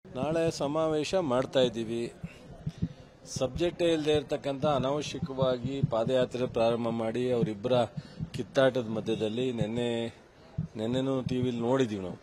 ನಾಳೆ ಸಮಾವೇಶ ಮಾಡ್ತಾ ಇದ್ದೀವಿ ಸಬ್ಜೆಕ್ಟೇ ಇಲ್ಲದೆ ಇರತಕ್ಕಂಥ ಅನಾವಶ್ಯಕವಾಗಿ ಪಾದಯಾತ್ರೆ ಪ್ರಾರಂಭ ಮಾಡಿ ಅವರಿಬ್ಬರ ಕಿತ್ತಾಟದ ಮಧ್ಯದಲ್ಲಿ ನಿನ್ನೆ ನಿನ್ನೆನೂ ಟಿವಿಲಿ ನೋಡಿದ್ದೀವಿ ನಾವು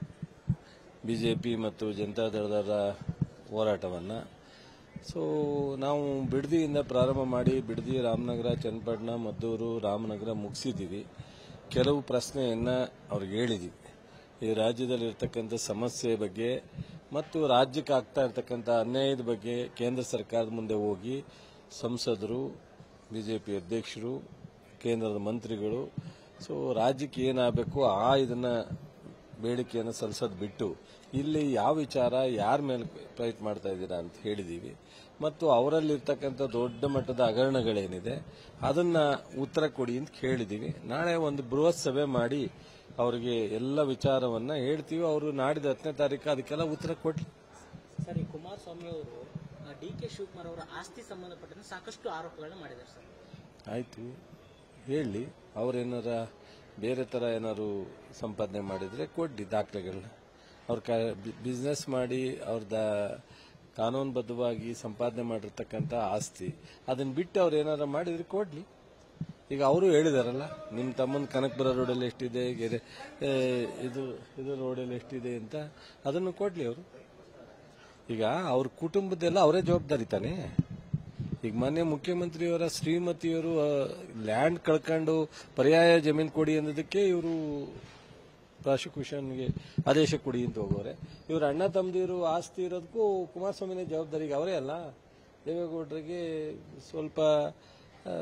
ಬಿಜೆಪಿ ಮತ್ತು ಜನತಾದಳದ ಹೋರಾಟವನ್ನು ಸೊ ನಾವು ಬಿಡದಿಯಿಂದ ಪ್ರಾರಂಭ ಮಾಡಿ ಬಿಡದಿ ರಾಮನಗರ ಚನ್ನಪಟ್ಟಣ ಮದ್ದೂರು ರಾಮನಗರ ಮುಗಿಸಿದ್ದೀವಿ ಕೆಲವು ಪ್ರಶ್ನೆಯನ್ನು ಅವ್ರಿಗೆ ಹೇಳಿದ್ದೀವಿ ಈ ರಾಜ್ಯದಲ್ಲಿ ಇರ್ತಕ್ಕಂಥ ಸಮಸ್ಯೆ ಬಗ್ಗೆ ಮತ್ತು ರಾಜ್ಯಕ್ಕೆ ಆಗ್ತಾ ಇರ್ತಕ್ಕಂಥ ಅನ್ಯಾಯದ ಬಗ್ಗೆ ಕೇಂದ್ರ ಸರ್ಕಾರದ ಮುಂದೆ ಹೋಗಿ ಸಂಸದರು ಬಿಜೆಪಿ ಅಧ್ಯಕ್ಷರು ಕೇಂದ್ರದ ಮಂತ್ರಿಗಳು ಸೊ ರಾಜ್ಯಕ್ಕೆ ಏನಾಗಬೇಕು ಆ ಇದನ್ನ ಬೇಡಿಕೆಯನ್ನು ಸಲ್ಲಿಸೋದು ಬಿಟ್ಟು ಇಲ್ಲಿ ಯಾವ ವಿಚಾರ ಯಾರ ಮೇಲೆ ಫೈಟ್ ಮಾಡ್ತಾ ಇದ್ದೀರಾ ಅಂತ ಹೇಳಿದೀವಿ ಮತ್ತು ಅವರಲ್ಲಿರ್ತಕ್ಕಂಥ ದೊಡ್ಡ ಮಟ್ಟದ ಹಗರಣಗಳೇನಿದೆ ಅದನ್ನ ಉತ್ತರ ಕೊಡಿ ಅಂತ ಕೇಳಿದೀವಿ ನಾಳೆ ಒಂದು ಬೃಹತ್ ಸಭೆ ಮಾಡಿ ಅವರಿಗೆ ಎಲ್ಲ ವಿಚಾರವನ್ನ ಹೇಳ್ತೀವಿ ಅವರು ನಾಡಿದ ಹತ್ತನೇ ತಾರೀಕು ಅದಕ್ಕೆಲ್ಲ ಉತ್ತರ ಕೊಡ್ಲಿ ಸರ್ ಈ ಕುಮಾರಸ್ವಾಮಿ ಅವರು ಡಿ ಕೆ ಶಿವಕುಮಾರ್ ಅವರ ಆಸ್ತಿ ಸಂಬಂಧಪಟ್ಟಂತೆ ಸಾಕಷ್ಟು ಆರೋಪಗಳನ್ನ ಮಾಡಿದ್ದಾರೆ ಸರ್ ಆಯ್ತು ಹೇಳಿ ಅವ್ರೇನಾರ ಬೇರೆ ತರ ಏನಾದ್ರು ಸಂಪಾದನೆ ಮಾಡಿದ್ರೆ ಕೊಡ್ಲಿ ದಾಖಲೆಗಳನ್ನ ಅವ್ರ ಬಿಸ್ನೆಸ್ ಮಾಡಿ ಅವ್ರದ ಕಾನೂನುಬದ್ಧವಾಗಿ ಸಂಪಾದನೆ ಮಾಡಿರ್ತಕ್ಕಂಥ ಆಸ್ತಿ ಅದನ್ನ ಬಿಟ್ಟು ಅವ್ರು ಏನಾರ ಮಾಡಿದ್ರೆ ಕೊಡ್ಲಿ ಈಗ ಅವರು ಹೇಳಿದಾರಲ್ಲ ನಿಮ್ಮ ತಮ್ಮನ ಕನಕಪುರ ರೋಡಲ್ಲಿ ಎಷ್ಟಿದೆ ಗೆರೆ ಏ, ಇದು ಇದು ರೋಡಲ್ಲಿ ಎಷ್ಟಿದೆ ಅಂತ ಅದನ್ನು ಕೊಡ್ಲಿ ಅವರು ಈಗ ಅವ್ರ ಕುಟುಂಬದೆಲ್ಲ ಅವರೇ ಜವಾಬ್ದಾರಿ ತಾನೇ ಈಗ ಮೊನ್ನೆ ಮುಖ್ಯಮಂತ್ರಿಯವರ ಶ್ರೀಮತಿಯವರು ಲ್ಯಾಂಡ್ ಕಳ್ಕೊಂಡು ಪರ್ಯಾಯ ಜಮೀನು ಕೊಡಿ ಅನ್ನೋದಕ್ಕೆ ಇವರು ಪ್ರಾಸಿಕ್ಯೂಷನ್ಗೆ ಆದೇಶ ಕೊಡಿ ಅಂತ ಹೋಗೋರೆ ಇವ್ರ ಅಣ್ಣ ತಮ್ಮದಿರು ಆಸ್ತಿ ಇರೋದಕ್ಕೂ ಕುಮಾರಸ್ವಾಮಿನೇ ಜವಾಬ್ದಾರಿಗೆ ಅವರೇ ಅಲ್ಲ ದೇವೇಗೌಡರಿಗೆ ಸ್ವಲ್ಪ ಆ,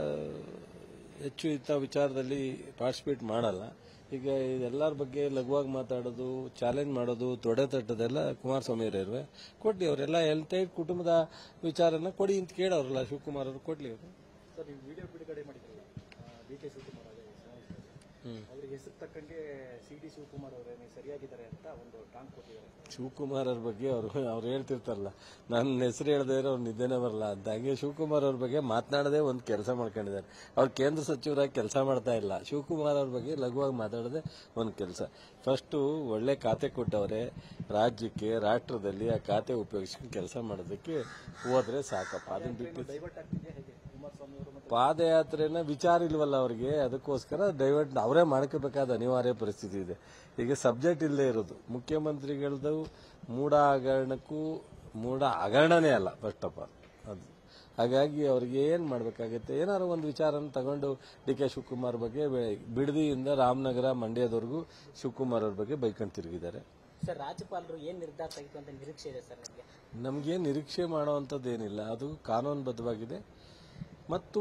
ಹೆಚ್ಚು ಇಂಥ ವಿಚಾರದಲ್ಲಿ ಪಾರ್ಟಿಸಿಪೇಟ್ ಮಾಡಲ್ಲ ಈಗ ಇದೆಲ್ಲರ ಬಗ್ಗೆ ಲಘುವಾಗಿ ಮಾತಾಡೋದು ಚಾಲೆಂಜ್ ಮಾಡೋದು ತೊಡೆ ತಟ್ಟೋದೆಲ್ಲ ಕುಮಾರಸ್ವಾಮಿ ಇರುವೆ ಕೊಡ್ಲಿ ಅವರೆಲ್ಲ ಎಂಟೈರ್ ಕುಟುಂಬದ ವಿಚಾರನ ಕೊಡಿ ಅಂತ ಕೇಳೋರಲ್ಲ ಶಿವಕುಮಾರ್ ಅವರು ಕೊಡ್ಲಿ ಅವರು ಸರ್ ನೀವು ವಿಡಿಯೋ ಬಿಡುಗಡೆ ಮಾಡಿದ್ರಲ್ಲ ಡಿ ಕೆ ಶಿವಕುಮಾರ್ ಅವರೇ ಅವ್ರಿಗೆ ಹೆಸರು ತಕ್ಕಂಗೆ ಸಿ ಡಿ ಶಿವಕುಮಾರ್ ಅವರೇ ಸರಿಯಾಗಿದ್ದಾರೆ ಅಂತ ಒಂದು ಟಾಂಗ್ ಕೊಟ್ಟಿದ್ದಾರೆ ಶಿವಕುಮಾರ್ ಅವ್ರ ಬಗ್ಗೆ ಅವರು ಅವ್ರು ಹೇಳ್ತಿರ್ತಾರಲ್ಲ ನನ್ನ ಹೆಸರು ಹೇಳ್ದೇ ಇರೋ ಅವ್ರು ನಿದ್ದೆನೇ ಬರಲ್ಲ ಅಂತ ಹಂಗೆ ಶಿವಕುಮಾರ್ ಅವ್ರ ಬಗ್ಗೆ ಮಾತನಾಡದೆ ಒಂದು ಕೆಲಸ ಮಾಡ್ಕೊಂಡಿದ್ದಾರೆ ಅವ್ರು ಕೇಂದ್ರ ಸಚಿವರಾಗಿ ಕೆಲಸ ಮಾಡ್ತಾ ಇಲ್ಲ ಶಿವಕುಮಾರ್ ಅವ್ರ ಬಗ್ಗೆ ಲಘುವಾಗಿ ಮಾತಾಡದೆ ಒಂದು ಕೆಲಸ ಫಸ್ಟು ಒಳ್ಳೆ ಖಾತೆ ಕೊಟ್ಟವ್ರೆ ರಾಜ್ಯಕ್ಕೆ ರಾಷ್ಟ್ರದಲ್ಲಿ ಆ ಖಾತೆ ಉಪಯೋಗಿಸ್ಕೊಂಡು ಕೆಲಸ ಮಾಡೋದಕ್ಕೆ ಹೋದ್ರೆ ಸಾಕಪ್ಪ ಅದನ್ನ ಬಿಟ್ಟು ಡೈವರ್ಟ್ ಆಗ್ತಿದೆಯಾ ಹೇಗೆ ಕುಮಾರಸ್ವಾಮಿ ಅವರು ಮತ್ತೆ ಪಾದಯಾತ್ರೆನ ವಿಚಾರ ಇಲ್ವಲ್ಲ ಅವ್ರಿಗೆ ಅದಕ್ಕೋಸ್ಕರ ಡೈವರ್ಟ್ ಅವರೇ ಮಾಡ್ಕೋಬೇಕಾದ ಅನಿವಾರ್ಯ ಪರಿಸ್ಥಿತಿ ಇದೆ ಈಗ ಸಬ್ಜೆಕ್ಟ್ ಇಲ್ಲದೆ ಇರೋದು ಮುಖ್ಯಮಂತ್ರಿಗಳದ್ದು ಮೂಢ ಹಗರಣಕ್ಕೂ ಮೂಢ ಹಗರಣನೇ ಅಲ್ಲ ಫಸ್ಟ್ ಆಫ್ ಆಲ್ ಅದು ಹಾಗಾಗಿ ಅವ್ರಿಗೆ ಏನ್ ಮಾಡ್ಬೇಕಾಗತ್ತೆ ಏನಾದ್ರು ಒಂದು ವಿಚಾರನ ತಗೊಂಡು ಡಿ ಕೆ ಶಿವಕುಮಾರ್ ಬಗ್ಗೆ ಬೆ- ಬಿಡದಿಯಿಂದ ರಾಮನಗರ ಮಂಡ್ಯದವರೆಗೂ ಶಿವಕುಮಾರ್ ಅವ್ರ ಬಗ್ಗೆ ಬೈಕೊಂಡು ತಿರುಗಿದ್ದಾರೆ ಸರ್ ರಾಜ್ಯಪಾಲರು ಏನ್ ನಿರ್ಧಾರ ತೆಗೆದು ಅಂತ ನಿರೀಕ್ಷೆ ಇದೆ ಸರ್ ನಿಮಗೆ ನಮಗೆ ನಿರೀಕ್ಷೆ ಮಾಡುವಂಥದ್ದೇನಿಲ್ಲ ಅದು ಕಾನೂನುಬದ್ಧವಾಗಿದೆ ಮತ್ತು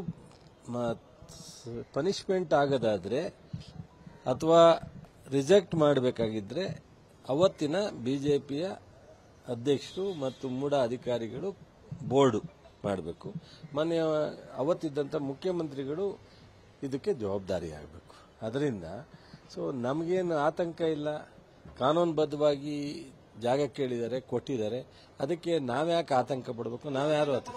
ಪನಿಷ್ಮೆಂಟ್ ಆಗದಾದ್ರೆ ಅಥವಾ ರಿಜೆಕ್ಟ್ ಮಾಡಬೇಕಾಗಿದ್ರೆ ಅವತ್ತಿನ ಬಿಜೆಪಿಯ ಅಧ್ಯಕ್ಷರು ಮತ್ತು ಮೂಡ ಅಧಿಕಾರಿಗಳು ಬೋರ್ಡು ಮಾಡಬೇಕು ಮೊನ್ನೆ ಅವತ್ತಿದ್ದಂಥ ಮುಖ್ಯಮಂತ್ರಿಗಳು ಇದಕ್ಕೆ ಜವಾಬ್ದಾರಿ ಆಗಬೇಕು ಅದರಿಂದ ಸೊ ನಮಗೇನು ಆತಂಕ ಇಲ್ಲ ಕಾನೂನುಬದ್ಧವಾಗಿ ಜಾಗ ಕೇಳಿದ್ದಾರೆ ಕೊಟ್ಟಿದ್ದಾರೆ ಅದಕ್ಕೆ ನಾವ್ಯಾಕೆ ಆತಂಕ ಪಡಬೇಕು ನಾವ್ಯಾರು ಆತ-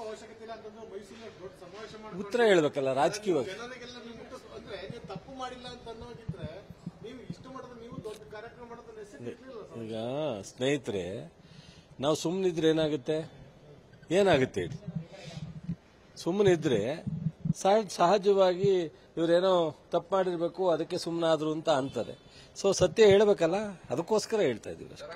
ಉತ್ತರ ಹೇಳ್ಬೇಕಲ್ಲ ರಾಜಕೀಯವಾಗಿ ಜನರಿಗೆಲ್ಲ ನೀವು ಮುಟ್ಟಿಸ್ ಅಂದ್ರೆ ನೀವು ತಪ್ಪು ಮಾಡಿಲ್ಲ ಅಂತ ಅನ್ನೋದಿದ್ರೆ ನೀವು ಇಷ್ಟು ಮಟ್ಟದ ನೀವು ದೊಡ್ಡ ಕಾರ್ಯಕ್ರಮ ಮಾಡೋದನ್ನ ಹೆಸರು ಈಗ ಸ್ನೇಹಿತರೆ ನಾವು ಸುಮ್ಮನಿದ್ರೆ ಏನಾಗುತ್ತೆ ಏನಾಗುತ್ತೆ ಹೇಳಿ ಸುಮ್ಮನಿದ್ರೆ ಸಹ- ಸಹಜವಾಗಿ ಇವರೇನೋ ತಪ್ಪು ಮಾಡಿರ್ಬೇಕು ಅದಕ್ಕೆ ಸುಮ್ಮನಾದ್ರು ಅಂತ ಅಂತಾರೆ ಸೊ ಸತ್ಯ ಹೇಳ್ಬೇಕಲ್ಲ ಅದಕ್ಕೋಸ್ಕರ ಹೇಳ್ತಾ ಇದೀವಿ ಅಷ್ಟೇ.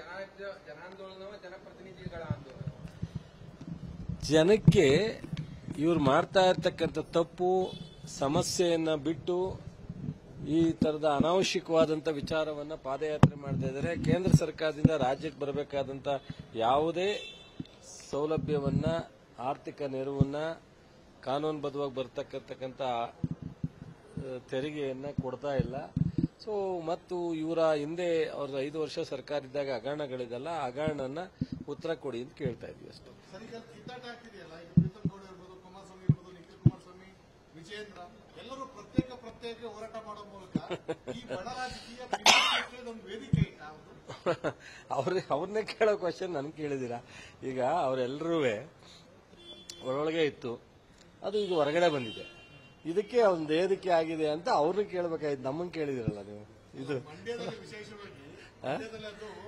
ಜನಕ್ಕೆ ಇವ್ರು ಮಾಡ್ತಾ ಇರ್ತಕ್ಕಂಥ ತಪ್ಪು ಸಮಸ್ಯೆಯನ್ನ ಬಿಟ್ಟು ಈ ತರದ ಅನಾವಶ್ಯಕವಾದಂತ ವಿಚಾರವನ್ನ ಪಾದಯಾತ್ರೆ ಮಾಡ್ತಾ ಇದ್ದಾರೆ ಕೇಂದ್ರ ಸರ್ಕಾರದಿಂದ ರಾಜ್ಯಕ್ಕೆ ಬರಬೇಕಾದಂತ ಯಾವುದೇ ಸೌಲಭ್ಯವನ್ನ ಆರ್ಥಿಕ ನೆರವನ್ನ ಕಾನೂನುಬದ್ಧವಾಗಿ ಬರ್ತಕ್ಕಂತಕ್ಕಂಥ ಆ, ತೆರಿಗೆಯನ್ನ ಕೊಡ್ತಾ ಇಲ್ಲ ಸೊ ಮತ್ತು ಇವರ ಹಿಂದೆ ಅವ್ರ ಐದು ವರ್ಷ ಸರ್ಕಾರ ಇದ್ದಾಗ ಹಗರಣಗಳಿದೆಲ್ಲ ಆ ಹಗರಣನ ಉತ್ತರ ಕೊಡಿ ಅಂತ ಕೇಳ್ತಾ ಇದೀವಿ ಅಷ್ಟೇ ಸರಿ ಈಗ ಕಿತ್ತಾಟ ಆಗ್ತಿದೆಯಲ್ಲ ಈಗ ಪ್ರೀತಮ್ ಗೌಡ ಇರ್ಬೋದು ಕುಮಾರಸ್ವಾಮಿ ಇರ್ಬೋದು ನಿಖಿಲ್ ಕುಮಾರಸ್ವಾಮಿ ವಿಜಯೇಂದ್ರ ಎಲ್ಲರೂ ಪ್ರತ್ಯೇಕ ಪ್ರತ್ಯೇಕ ಹೋರಾಟ ಮಾಡೋ ಮೂಲಕ ಈ ಬಡ ರಾಜಕೀಯ ಬಿಜೆಪಿಗೆ ಒಂದು ವೇದಿಕೆ ಯಾವುದು ಅವ್ರ ಅವ್ರನ್ನೇ ಕೇಳೋ ಕ್ವಶನ್ ನನ್ಗೆ ಕೇಳಿದಿರಾ ಈಗ ಅವರೆಲ್ಲರೂ ಒಳೊಳಗೆ ಇತ್ತು ಅದು ಈಗ ಹೊರಗಡೆ ಬಂದಿದೆ ಇದಕ್ಕೆ ಒಂದು ವೇದಿಕೆ ಆಗಿದೆ ಅಂತ ಅವ್ರನ್ನ ಕೇಳಬೇಕಾಯ್ತು ನಮ್ಮನ್ನ ಕೇಳಿದಿರಲ್ಲ ನೀವು ಇದು ಮಂಡ್ಯದಲ್ಲಿ ವಿಶೇಷವಾಗಿ ಮಂಡ್ಯದಲ್ಲಿ ಅದು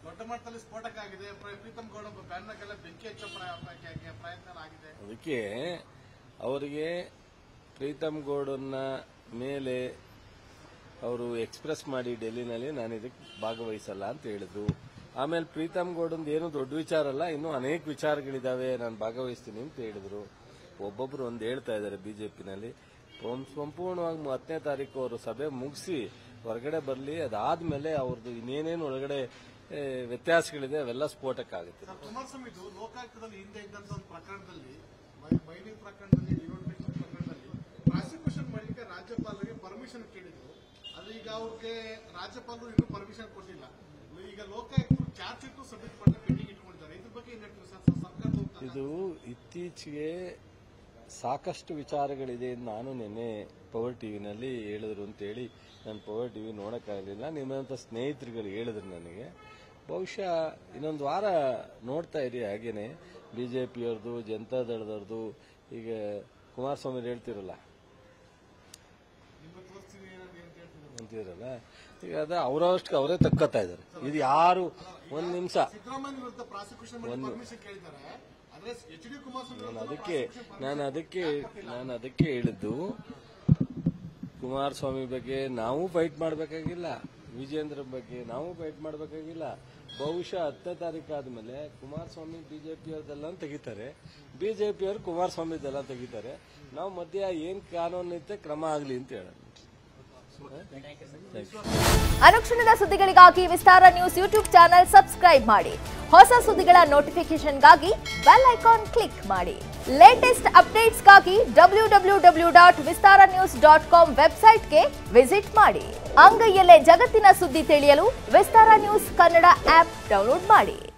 ದೊಡ್ಡ ಮಟ್ಟದಲ್ಲಿ ಸ್ಫೋಟಕ ಆಗಿದೆ ಪ್ರ- ಪ್ರೀತಮ್ ಗೌಡ ಬ್ಯಾನರ್ಗೆಲ್ಲ ಬೆಂಕಿ ಹಚ್ಚೋ ಪ್ರಯ- ಪ್ರಯ- ಪ್ರಯತ್ನ ಆಗಿದೆ ಅದಕ್ಕೆ ಅವರಿಗೆ ಪ್ರೀತಮ್ ಗೌಡನ್ನ ಮೇಲೆ ಅವರು ಎಕ್ಸ್ಪ್ರೆಸ್ ಮಾಡಿ ಡೆಲ್ಲಿನಲ್ಲಿ ನಾನು ಇದಕ್ಕೆ ಭಾಗವಹಿಸಲ್ಲ ಅಂತ ಹೇಳಿದ್ರು ಆಮೇಲೆ ಪ್ರೀತಮ್ ಗೌಡಂದು ಏನು ದೊಡ್ಡ ವಿಚಾರ ಅಲ್ಲ ಇನ್ನೂ ಅನೇಕ ವಿಚಾರಗಳಿದಾವೆ ನಾನು ಭಾಗವಹಿಸ್ತೀನಿ ಅಂತ ಹೇಳಿದ್ರು ಒಬ್ಬೊಬ್ರು ಒಂದು ಹೇಳ್ತಾ ಇದ್ದಾರೆ ಬಿಜೆಪಿನಲ್ಲಿ ಸಂಪೂರ್ಣವಾಗಿ ಹತ್ತನೇ ತಾರೀಕು ಅವರು ಸಭೆ ಮುಗಿಸಿ ಹೊರಗಡೆ ಬರಲಿ ಅದಾದ್ಮೇಲೆ ಅವ್ರದ್ದು ಇನ್ನೇನೇನು ಒಳಗಡೆ ಏ, ವ್ಯತ್ಯಾಸಗಳಿದೆ ಅವೆಲ್ಲ ಸ್ಫೋಟಕ ಆಗುತ್ತೆ ಸರ್ ಕುಮಾರಸ್ವಾಮಿ ಇದು ಲೋಕಾಯುಕ್ತದಲ್ಲಿ ಹಿಂದೆ ಇದ್ದಂತ ಒಂದು ಪ್ರಕರಣದಲ್ಲಿ ಮೈ- ಮೈನಿಂಗ್ ಪ್ರಕರಣದಲ್ಲಿ ಡಿವೋಲ್ಟ್ಮೆಂಟ್ ಪ್ರಕರಣದಲ್ಲಿ ಪ್ರಾಸಿಕ್ಯೂಷನ್ ಮಾಡಲಿಕ್ಕೆ ರಾಜ್ಯಪಾಲರಿಗೆ ಪರ್ಮಿಷನ್ ಕೇಳಿದ್ರು ಅದು ಈಗ ಅವ್ರಿಗೆ ರಾಜ್ಯಪಾಲರು ಇನ್ನೂ ಪರ್ಮಿಷನ್ ಕೊಟ್ಟಿಲ್ಲ ಈಗ ಲೋಕಾಯುಕ್ತರು ಚಾರ್ಜ್ ಶೀಟ್ ಸಬ್ಮಿಟ್ ಮಾಡಿ ಪೆಂಡಿಂಗ್ ಇಟ್ಕೊಂಡಿದ್ದಾರೆ ಇದ್ರ ಬಗ್ಗೆ ಏನ್ ಹೇಳ್ತೀವಿ ಸರ್ ಸರ್ಕಾರ ಹೋಗ್ತಾ ಇದು ಇತ್ತೀಚೆಗೆ ಸಾಕಷ್ಟು ವಿಚಾರಗಳಿದೆ ಅಂತ ನಾನು ನಿನ್ನೆ ಪವರ್ ಟಿವಿನಲ್ಲಿ ಹೇಳಿದ್ರು ಅಂತೇಳಿ ನಾನು ಪವರ್ ಟಿವಿ ನೋಡೋಕ್ಕಾಗಲಿಲ್ಲ ನಿಮ್ಮಂಥ ಸ್ನೇಹಿತರುಗಳು ಹೇಳಿದ್ರು ನನಗೆ ಬಹುಶಃ ಇನ್ನೊಂದು ವಾರ ನೋಡ್ತಾ ಇರಿ ಹಾಗೇನೆ ಬಿ ಜೆ ಪಿಯವ್ರದ್ದು ಜನತಾದಳದವ್ರದ್ದು ಈಗ ಕುಮಾರಸ್ವಾಮಿ ಹೇಳ್ತಿರಲ್ಲ ನಿಮ್ಗೆ ತೋರಿಸ್ತೀನಿ ಏನಂತ ಏನ್ ಕೇಳ್ತಿದ್ರು ಅಂತಿರಲ್ಲ ಈಗ ಅದ ಅವರಷ್ಟು ಅವರೇ ತಕ್ಕೋತಾ ಇದ್ದಾರೆ ಇದು ಯಾರು ಒಂದು ನಿಮಿಷ ಸಿದ್ದರಾಮಯ್ಯ ವಿರುದ್ಧ ಪ್ರಾಸಿಕ್ಯೂಷನ್ ಮಾಡಿ ಪರ್ಮಿಷನ್ ಕೇಳಿದ್ದಾರೆ ಆದ್ರೆ ಎಚ್ ಡಿ ಕುಮಾರಸ್ವಾಮಿ ನಾನು ವಿರುದ್ಧ ಅದಕ್ಕೆ prosecution ನಾನು ಅದಕ್ಕೆ ನಾನು ಅದಕ್ಕೆ ಹೇಳಿದ್ದು ಕುಮಾರಸ್ವಾಮಿ ಬಗ್ಗೆ ನಾವು ಫೈಟ್ ಮಾಡಬೇಕಾಗಿಲ್ಲ ವಿಜೇಂದ್ರ ಬಗ್ಗೆ ನಾವು ಫೈಟ್ ಮಾಡಬೇಕಾಗಿಲ್ಲ ಬಹುಶಃ ಹತ್ತನೇ ತಾರೀಕು ಆದ್ಮೇಲೆ ಕುಮಾರಸ್ವಾಮಿ ಬಿಜೆಪಿಯವ್ರದೆಲ್ಲ ತೆಗಿತಾರೆ ಬಿಜೆಪಿಯವರು ಕುಮಾರಸ್ವಾಮಿದೆಲ್ಲ ತೆಗಿತಾರೆ ನಾವು ಮಧ್ಯ ಏನ್ ಕಾನೂನು ಐತೆ ಕ್ರಮ ಆಗಲಿ ಅಂತ ಹೇಳೋಣ ಅನುಕ್ಷಣದ ಸುದ್ದಿಗಳಿಗಾಗಿ Vistara news YouTube channel subscribe ಮಾಡಿ ಹೊಸ ಸುದ್ದಿಗಳ ನೋಟಿಫಿಕೇಶನ್ಗಾಗಿ ಬೆಲ್ ಐಕಾನ್ ಕ್ಲಿಕ್ ಮಾಡಿ ಲೇಟೆಸ್ಟ್ ಅಪ್ಡೇಟ್ಸ್ಗಾಗಿ W W W dot Vistara news dot com ವೆಬ್ಸೈಟ್ಗೆ ವಿಸಿಟ್ ಮಾಡಿ ಅಂಗೈಯಲ್ಲೇ ಜಗತ್ತಿನ ಸುದ್ದಿ ತಿಳಿಯಲು Vistara news Kannada app download ಮಾಡಿ